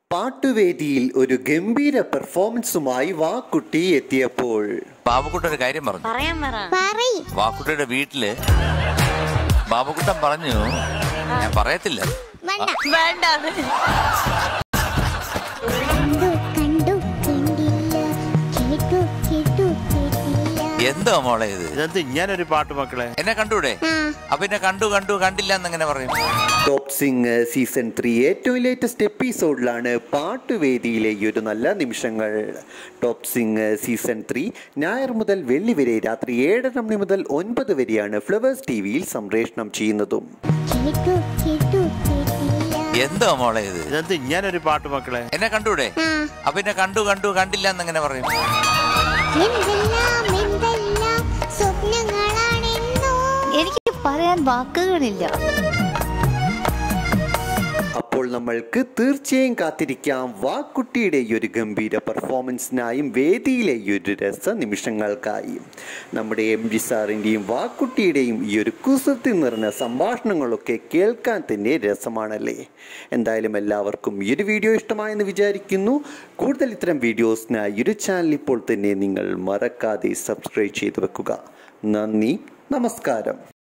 പാട്ടുവേദിയിൽ ഒരു ഗംഭീര പെർഫോമൻസുമായി വാക്കുട്ടി എത്തിയപ്പോൾ ബാബുക്കുട്ടൻ ഒരു കാര്യം പറഞ്ഞു പറയാൻ പറ പറയ് വാക്കുട്ടിയുടെ വീട്ടില് ബാബുക്കുട്ടൻ പറഞ്ഞു ഞാൻ പറയത്തില്ല വേണ്ട വേണ്ട കണ്ടു കണ്ടു കണ്ടില്ല കേട്ടു കേട്ടു കേട്ടില്ല എന്തോ മോളെ ഇത് ഇതെന്ത് ഇങ്ങനൊരു പാട്ട് മക്കളെ എന്നെ കണ്ടൂടെ ആ അപ്പൊ എന്നെ കണ്ടു കണ്ടു കണ്ടില്ല എന്നെങ്ങനെ പറയും ടോപ്പ് സിംഗ് സീസൺ ത്രീ ഏറ്റവും ലേറ്റസ്റ്റ് എപ്പിസോഡിലാണ് പാട്ടുവേദിയിലെ ഈ ഒരു നല്ല നിമിഷങ്ങൾ ടോപ്പ് സിംഗ് സീസൺ ത്രീ ഞായർ മുതൽ വെള്ളി വരെ രാത്രി ഏഴര മണി മുതൽ ഒൻപത് വരെയാണ് ഫ്ലവേഴ്സ് ടി വിയിൽ സംപ്രേഷണം ചെയ്യുന്നതും കേട്ടു കേട്ടു കേട്ടില്ല എന്തോ മോളെ ഇത് ഇതെന്ത് ഇങ്ങനൊരു പാട്ട് മക്കളെ എന്നെ കണ്ടൂടെ ആ അപ്പൊ എന്നെ കണ്ടു കണ്ടു കണ്ടില്ല എന്നെങ്ങനെ പറയും എന്തെല്ലാം എന്തെല്ലാം സ്വപ്നങ്ങളാണെന്നോ എനിക്ക് പറയാൻ വാക്കുകളില്ല അപ്പോൾ നമ്മൾക്ക് തീർച്ചയായും കാത്തിരിക്കാം വാക്കുട്ടിയുടെ ഈ ഒരു ഗംഭീര പെർഫോമൻസിനായും വേദിയിലെ ഈ ഒരു രസ നിമിഷങ്ങൾക്കായും നമ്മുടെ എം ജി സാറിൻ്റെയും വാക്കുട്ടിയുടെയും ഈ ഒരു കുസൃതി നിറഞ്ഞ സംഭാഷണങ്ങളൊക്കെ കേൾക്കാൻ തന്നെ രസമാണല്ലേ എന്തായാലും എല്ലാവർക്കും ഈ ഒരു വീഡിയോ ഇഷ്ടമായെന്ന് വിചാരിക്കുന്നു കൂടുതൽ ഇത്തരം വീഡിയോസിനായി ഈ ഒരു ചാനൽ ഇപ്പോൾ തന്നെ നിങ്ങൾ മറക്കാതെ സബ്സ്ക്രൈബ് ചെയ്ത് വെക്കുക നന്ദി നമസ്കാരം